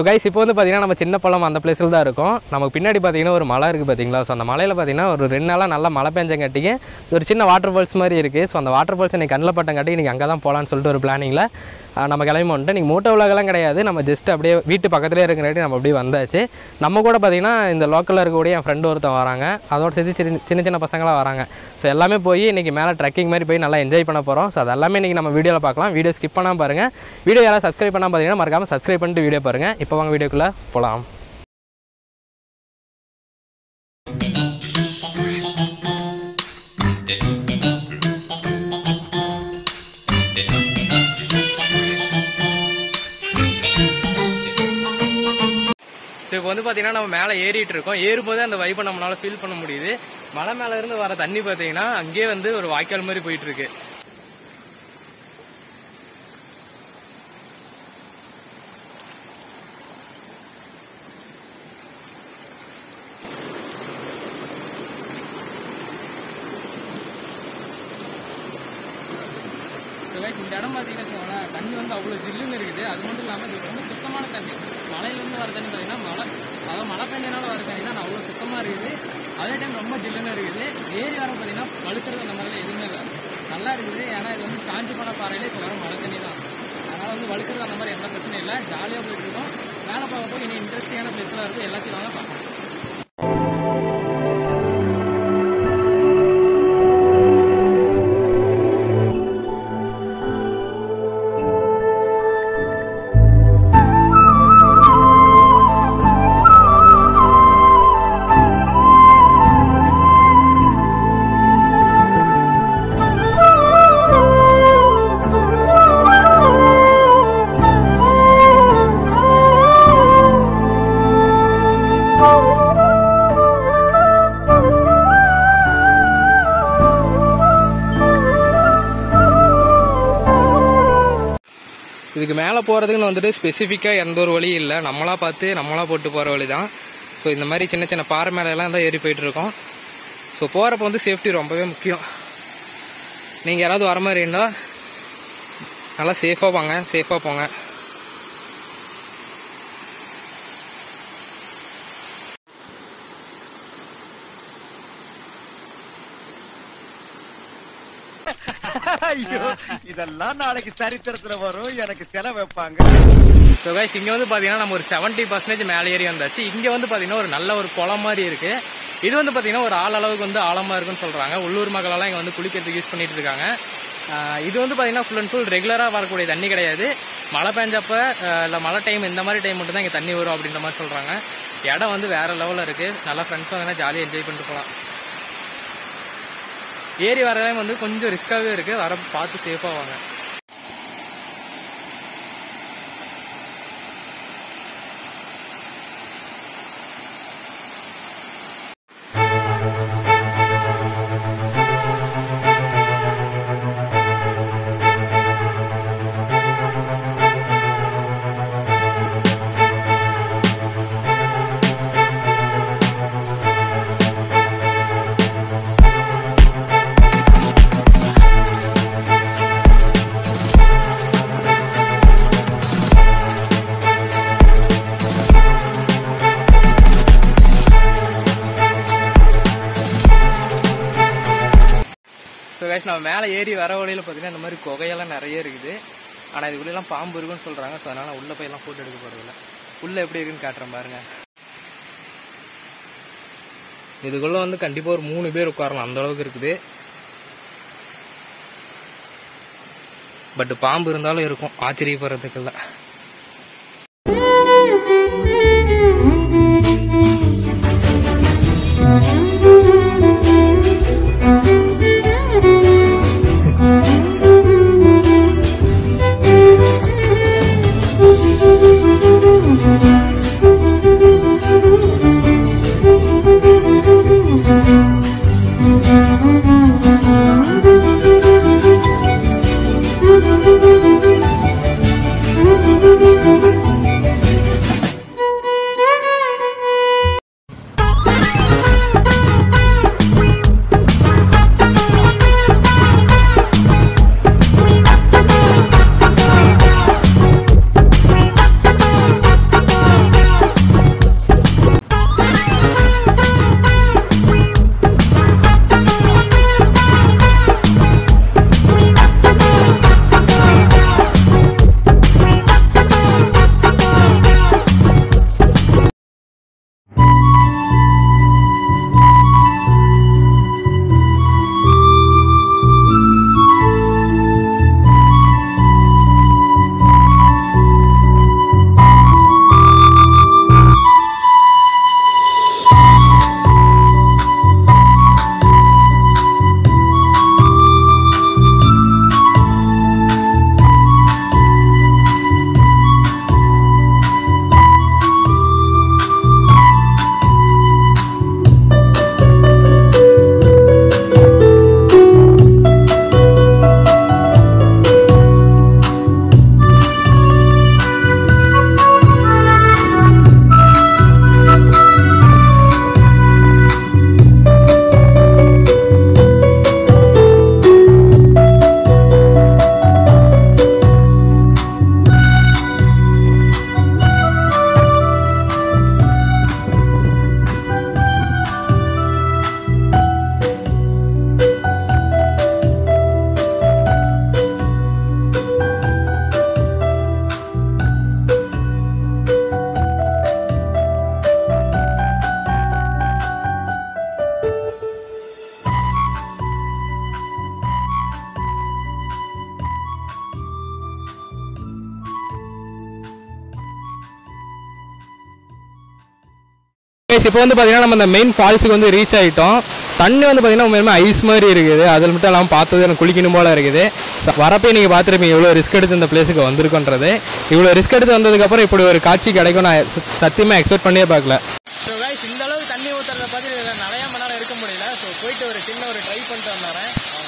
So guys இப்போ வந்து பார்த்தீங்கன்னா நம்ம சின்ன பள்ளம் அந்த பிளேஸில் தான் இருக்கும் நமக்கு பின்னாடி பார்த்தீங்கன்னா ஒரு மலை இருக்குது பார்த்தீங்களா ஸோ அந்த மலையில் பார்த்தீங்கன்னா ஒரு ரெண்டு நாளாக நல்லா மழை பெஞ்சங்காட்டிக்கு ஒரு சின்ன வாட்டர் ஃபால்ஸ் மாதிரி இருக்குது ஸோ அந்த வாட்டர் ஃபால்ஸ் எனக்கு கண்ணில் பட்டங்காட்டி நீங்கள் அங்கே தான் போகலான்னு சொல்லிட்டு ஒரு பிளானிங்கில் நம்ம கிளம்பி வந்துட்டு நீங்கள் மூட்டை உலகெல்லாம் கிடையாது நம்ம ஜஸ்ட் அப்படியே வீட்டு பக்கத்துலேயே இருக்கிறாட்டி நம்ம அப்படியே வந்தாச்சு நம்ம கூட பார்த்தீங்கன்னா இந்த லோக்கலில் இருக்கக்கூடிய என் ஃப்ரெண்டு ஒருத்தன் வராங்க அதோட சேர்த்து சின்ன சின்ன சின்ன பசங்களாம் வராங்க ஸோ எல்லாமே போய் இன்றைக்கி மேலே ட்ரெக்கிங் மாதிரி போய் நல்லா என்ஜாய் பண்ண போகிறோம் ஸோ அது எல்லாமே இன்றைக்கி நம்ம வீடியோவில் பார்க்கலாம் வீடியோ ஸ்கிப் பண்ணாமல் பாருங்கள் வீடியோ யாராவது சப்ஸ்கிரைப் பண்ணாமல் பார்த்தீங்கன்னா மறக்காமல் சப்ஸ்கிரைப் பண்ணிட்டு வீடியோ பாருங்கள் இப்போ வாங்க வீடியோக்குள்ளே போகலாம் ஸோ இப்போ வந்து பார்த்தீங்கன்னா நம்ம மேலே ஏறிட்டு இருக்கோம் ஏறும்போதே அந்த வைப்பை நம்மளால ஃபீல் பண்ண முடியுது மலை மேலே இருந்து வர தண்ணி பார்த்தீங்கன்னா அங்கேயே வந்து ஒரு வாய்க்கால் மாதிரி போயிட்டு இருக்கு So guys, இந்த இடம் பார்த்தீங்கன்னா வச்சுக்கோங்களேன், தண்ணி வந்து அவ்வளோ ஜில்லுன்னு இருக்குது அது மட்டும் இல்லாமல் இது ரொம்ப சுத்தமான தண்ணி மலையிலேருந்து வர தண்ணி பார்த்தீங்கன்னா மழை அதாவது மழை பெஞ்சனால வர தண்ணி தான் அவ்வளோ சுத்தமாக இருக்குது அதே டைம் ரொம்ப ஜில்லுன்னு இருக்குது ஏரி வர பார்த்தீங்கன்னா பழுக்கிறது அந்த மாதிரிலாம் எதுவுமே இல்லை நல்லா இருக்குது ஏன்னா இது வந்து காஞ்சி போன பாறையில இப்போ வர மழை தண்ணி தான் அதனால் வந்து வழுக்கிறது அந்த மாதிரி எந்த பிரச்சனையும் இல்லை ஜாலியாக போயிட்டு இருக்கோம் மேலே பார்க்க போய் இன்னும் இன்ட்ரெஸ்டிங்கான பிளேஸ்லாம் இருக்குது எல்லாத்தையும் வாங்க பார்க்கலாம் இதுக்கு மேலே போகிறதுக்குன்னு வந்துட்டு ஸ்பெசிஃபிக்காக எந்த ஒரு வழியும் இல்லை நம்மளா பார்த்து நம்மளா போட்டு போகிற வழி தான் ஸோ இந்த மாதிரி சின்ன சின்ன பாறை மேலெல்லாம் தான் ஏறி போயிட்டு இருக்கோம் ஸோ போகிறப்ப வந்து சேஃப்டி ரொம்பவே முக்கியம் நீங்கள் யாராவது வர மாதிரி இருந்தால் நல்லா சேஃபாக வாங்க சேஃபாக போங்க ஐயோ இதெல்லாம் நாளைக்கு சரித்திரத்துல வரும் எனக்கு செலவு வைப்பாங்க ஸோ கைஸ் இங்கே வந்து பார்த்தீங்கன்னா நம்ம ஒரு செவன்ட்டி பர்சன்டேஜ் மேலே ஏறி வந்தாச்சு இங்கே வந்து பார்த்தீங்கன்னா ஒரு நல்ல ஒரு குளம் மாதிரி இருக்கு இது வந்து பார்த்தீங்கன்னா ஒரு ஆள் அளவுக்கு வந்து ஆழமாக இருக்குன்னு சொல்கிறாங்க உள்ளூர் மக்களெல்லாம் இங்கே வந்து குளிக்கிறதுக்கு யூஸ் பண்ணிட்டு இருக்காங்க ஆஹ் இது வந்து பார்த்தீங்கன்னா ஃபுல் அண்ட் ஃபுல் ரெகுலராக வரக்கூடிய தண்ணி கிடையாது மழை பெஞ்சப்ப இல்லை மழை டைம் இந்த மாதிரி டைம் மட்டும் தான் இங்கே தண்ணி வரும் அப்படின்ற மாதிரி சொல்கிறாங்க இடம் வந்து வேற லெவலில் இருக்குது நல்லா ஃப்ரெண்ட்ஸும் வேணால் ஜாலியாக என்ஜாய் பண்ணிட்டு போகலாம் ஏறி வரலாம் வந்து கொஞ்சம் ரிஸ்க்காகவே இருக்குது வர பார்த்து சேஃபாக வாங்க ஸோ கைஸ் நம்ம மேலே ஏறி வர வழியில் பார்த்தீங்கன்னா இந்த மாதிரி குகையெல்லாம் நிறைய இருக்குது ஆனால் இதுக்குள்ளெல்லாம் பாம்பு இருக்குன்னு சொல்கிறாங்க ஸோ அதனால் உள்ளே போய் எல்லாம் ஃபோட்டோ எடுக்க போகிறதில்ல உள்ளே எப்படி இருக்குன்னு காட்டுறேன் பாருங்க இதுக்குள்ளே வந்து கண்டிப்பாக ஒரு மூணு பேர் உட்காரலாம் அந்த அளவுக்கு இருக்குது பட் பாம்பு இருந்தாலும் இருக்கும் ஆச்சரியப்படுறதுக்குள்ள Thank you. கைஸ் இப்போ வந்து பார்த்தீங்கன்னா நம்ம இந்த மெயின் ஃபால்ஸுக்கு வந்து ரீச் ஆகிட்டோம் தண்ணி வந்து பார்த்தீங்கன்னா உண்மையுமே ஐஸ் மாதிரி இருக்குது அதில் மட்டும் எல்லாம் பார்த்தது எனக்கு குளிக்கணும் போல இருக்குது So, வரப்பே நீங்கள் பார்த்துருப்பீங்க இவ்வளோ ரிஸ்க் எடுத்து இந்த பிளேஸுக்கு வந்திருக்கோன்றது இவ்வளோ ரிஸ்க் எடுத்து வந்ததுக்கப்புறம் இப்படி ஒரு காட்சி கிடைக்கும் நான் ச- சத்தியமா எக்ஸ்பெக்ட் பண்ணியே பார்க்கல ஸோ கைஸ் இந்த அளவுக்கு தண்ணி ஊற்றுறத பார்த்து இதில் நிறையா மணி நேரம் இருக்க முடியல ஸோ போயிட்டு ஒரு சின்ன ஒரு ட்ரை பண்ணிட்டு வந்தாரேன்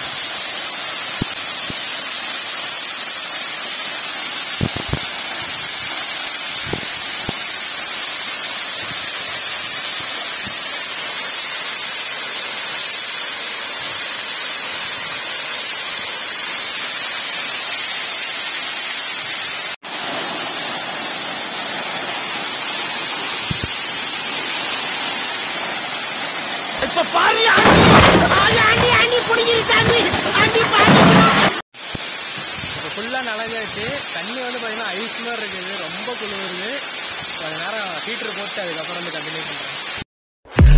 இப்போ ஃபுல்லாக நனைஞ்சாச்சு தண்ணி வந்து பார்த்தீங்கன்னா ஐஸ் மாதிரி இருக்குது ரொம்ப குளிருது கொஞ்ச நேரம் ஹீட்டர் போட்டு அதுக்கப்புறம் வந்து கண்டினியூ பண்ணுறேன்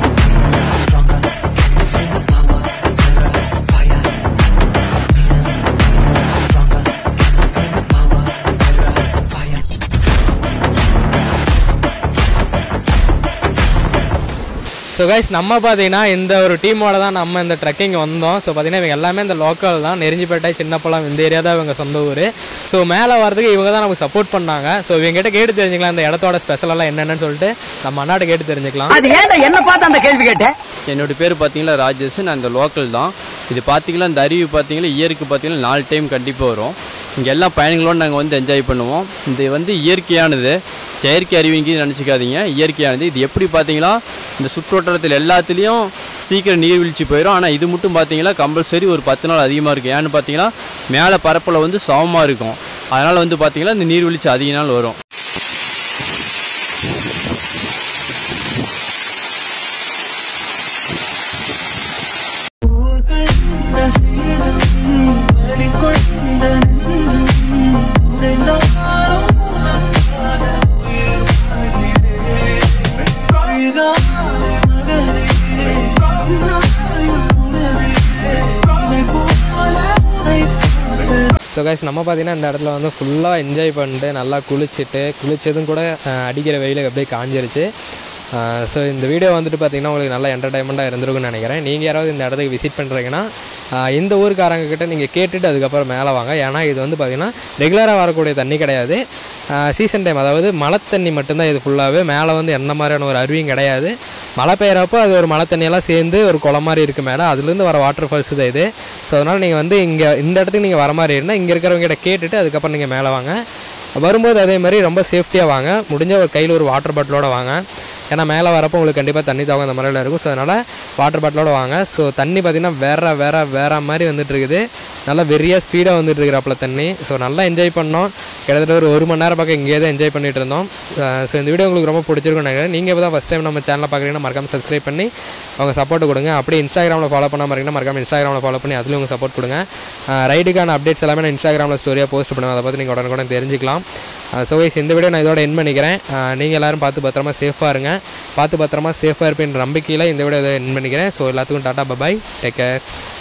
ஸோ கைஸ் நம்ம பார்த்தீங்கன்னா இந்த ஒரு டீமோட தான் நம்ம இந்த ட்ரெக்கிங் வந்தோம் ஸோ பார்த்தீங்கன்னா இவங்க எல்லாமே இந்த லோக்கல் தான் நெறிஞ்சிப்பேட்டை சின்னப்பழம் இந்த ஏரியா தான் இவங்க சொந்த ஊர் ஸோ மேலே வரதுக்கு இவங்க தான் நமக்கு சப்போர்ட் பண்ணாங்க ஸோ இவங்ககிட்ட கேட்டு தெரிஞ்சுக்கலாம் இந்த இடத்தோட ஸ்பெஷலெல்லாம் என்னென்னு சொல்லிட்டு நம்ம அண்ணாட்ட கேட்டு தெரிஞ்சுக்கலாம் அது ஏன்டா என்ன பார்த்து அந்த கேள்வி கேட்டேன் என்னோட பேர் பார்த்தீங்களா ராஜேஷ் நான் இந்த லோக்கல் தான் இது பார்த்தீங்களா இந்த அருவி பார்த்தீங்களா இயற்கை பார்த்தீங்கன்னா நாலு டைம் கண்டிப்பாக வரும் இங்கே எல்லா பயணிகளோடு நாங்கள் வந்து என்ஜாய் பண்ணுவோம் இது வந்து இயற்கையானது செயற்கை அருவிங்க நினச்சிக்காதீங்க இயற்கையானது இது எப்படி பார்த்தீங்களா இந்த சுற்றுவட்டாரத்தில் எல்லாத்துலேயும் சீக்கிரம் நீர்வீழ்ச்சி போயிடும் ஆனால் இது மட்டும் பார்த்தீங்களா கம்பல்சரி ஒரு பத்து நாள் அதிகமாக இருக்கும் ஏன்னு பார்த்தீங்கன்னா மேலே பரப்பில் வந்து சமமாக இருக்கும் அதனால் வந்து பார்த்தீங்கன்னா இந்த நீர்வீழ்ச்சி அதிக நாள் வரும் ஸோ கைஸ் நம்ம பார்த்தீங்கன்னா இந்த இடத்துல வந்து ஃபுல்லாக என்ஜாய் பண்ணிட்டு நல்லா குளிச்சுட்டு குளிச்சதும் கூட அஹ், அடிக்கிற வெயிலுக்கு அப்படியே காஞ்சிருச்சு ஸோ இந்த வீடியோ வந்துட்டு பார்த்தீங்கன்னா உங்களுக்கு நல்ல என்டர்டைன்மெண்ட்டாக இருந்திருக்கும்னு நினைக்கிறேன் நீங்கள் யாராவது இந்த இடத்துக்கு விசிட் பண்ணுறீங்கன்னா அஹ், இந்த ஊருக்காரங்க கிட்ட நீங்கள் கேட்டுட்டு அதுக்கப்புறம் மேலே வாங்க ஏன்னா இது வந்து பார்த்தீங்கன்னா ரெகுலராக வரக்கூடிய தண்ணி கிடையாது சீசன் டைம் அதாவது மழை தண்ணி மட்டும்தான் இது ஃபுல்லாகவே மேலே வந்து எந்த மாதிரியான ஒரு அருவியும் கிடையாது மழை பெய்கிறப்போ அது ஒரு மழை தண்ணியெல்லாம் சேர்ந்து ஒரு குளம் மாதிரி இருக்குது மேலே அதுலேருந்து வர வாட்டர் ஃபால்ஸ் தான் இது ஸோ அதனால் நீங்கள் வந்து இங்கே இந்த இடத்துக்கு நீங்கள் வர மாதிரி இருந்தால் இங்கே இருக்கிறவங்க கிட்ட கேட்டுட்டு அதுக்கப்புறம் நீங்கள் மேலே வாங்க வரும்போது அதே மாதிரி ரொம்ப சேஃப்டியாக வாங்க முடிஞ்ச ஒரு கையில் ஒரு வாட்டர் பாட்டிலோட வாங்க ஏன்னா மேலே வரப்போ உங்களுக்கு கண்டிப்பாக தண்ணி தாகம் அந்த மாதிரிலாம் இருக்கும் ஸோ அதனால் வாட்டர் பாட்டிலோட வாங்க ஸோ தண்ணி பார்த்திங்கன்னா வேற வேற வேற மாதிரி வந்துட்டு இருக்குது நல்லா வெறியாக ஸ்பீடாக வந்துட்டு இருக்கிறாப்புல தண்ணி ஸோ நல்லா என்ஜாய் பண்ணோம் கிட்டத்தட்ட ஒரு ஒரு மணி நேரம் பக்கம் இங்கேயே தான் என்ஜாய் பண்ணிட்டு இருந்தோம் ஸோ இந்த வீடியோ உங்களுக்கு ரொம்ப பிடிச்சிருக்கும்னு நினைக்கிறேன் நீங்கள் இப்போ தான் ஃபஸ்ட் டைம் நம்ம சேனலை பார்க்குறீங்கன்னா மறக்காம சப்ஸ்கிரைப் பண்ணி அவங்க சப்போர்ட் கொடுங்க அப்படியே இன்ஸ்டாகிராமில் ஃபாலோ பண்ணாமல் இருக்கீங்கன்னா மறக்காம இன்ஸ்டாகிராமில் ஃபாலோ பண்ணி அதுலேயும் உங்கள் சப்போர்ட் கொடுங்க ரைடுக்கான அப்டேட்ஸ் எல்லாமே நான் இன்ஸ்டாகிராமில் ஸ்டோரியாக போஸ்ட் பண்ணுவேன் அதை பார்த்து நீங்கள் உடனே தெரிஞ்சுக்கலாம் ஸோ வைஸ் இந்த வீடியோ நான் இதோட என் பண்ணிக்கிறேன் நீங்கள் எல்லாரும் பார்த்து பத்திரமா சேஃபாக இருங்க பார்த்து பத்திரமா சேஃபாக இருப்பேன்ற நம்பிக்கையில் இந்த வீடியோ என் பண்ணிக்கிறேன் ஸோ எல்லாத்துக்கும் டாட்டா பபாய் டேக் கேர்